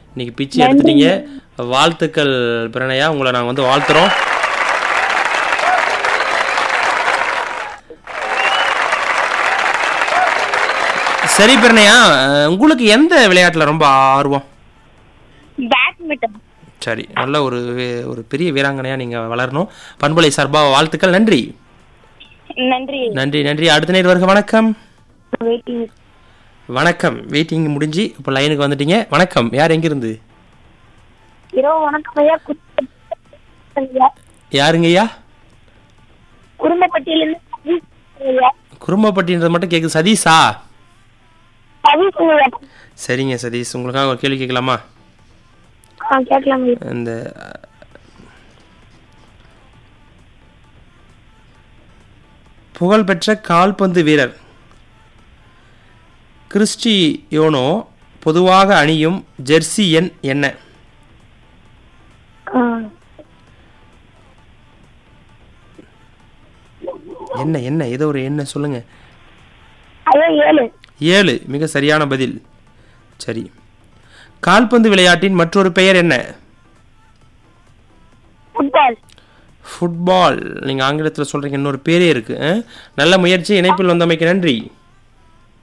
இன்னைக்கு பிச்சு எடுத்துட்டீங்க வாழ்த்துக்கள் பிரணயா உங்களை நாங்கள் வந்து வாழ்த்துறோம் சரி பிரணயா அஹ், உங்களுக்கு எந்த விளையாட்டுல ரொம்ப ஆர்வம் பேட்மிண்டன் சரி நல்ல ஒரு வே- ஒரு பெரிய வீராங்கனையா நீங்க வளரணும் பண்பலை சார்பா வாழ்த்துக்கள் நன்றி நன்றி நன்றி நன்றி அடுத்த நேர் வருக வணக்கம் வெயிட்டிங் வணக்கம் வெயிட்டிங் முடிஞ்சு இப்போ லைனுக்கு வந்துட்டீங்க வணக்கம் யார் எங்கிருந்து இரவு வணக்கம் ஐயா குடும்ப- ஐயா. யாருங்க ஐயா குடும்பப்பட்டியிலிருந்து சதீஷ் ஐயா. குறும்பப்பட்டின்றது மட்டும் கேட்குது சதீஷா சதீஷ் ஐயா. சரிங்க சதீஷ் உங்களுக்காக ஒரு கேள்வி கேட்கலாமா ஆ கேட்கலாம் ஐயா. இந்த புகழ்பெற்ற கால்பந்து வீரர் கிறிஸ்டியோனோ பொதுவாக அணியும் ஜெர்சி எண் என்ன ஆ. என்ன என்ன ஏதோ ஒரு என்ன சொல்லுங்க ஐயா ஏழு ஏழு மிக சரியான பதில் சரி கால்பந்து விளையாட்டின் மற்றொரு பெயர் என்ன ஃபுட்பால் ஃபுட்பால் நீங்கள் ஆங்கிலத்தில் சொல்கிறீங்க இன்னொரு பேரே இருக்கு அஹ்? நல்ல முயற்சி இணைப்பில் வந்தமைக்கு நன்றி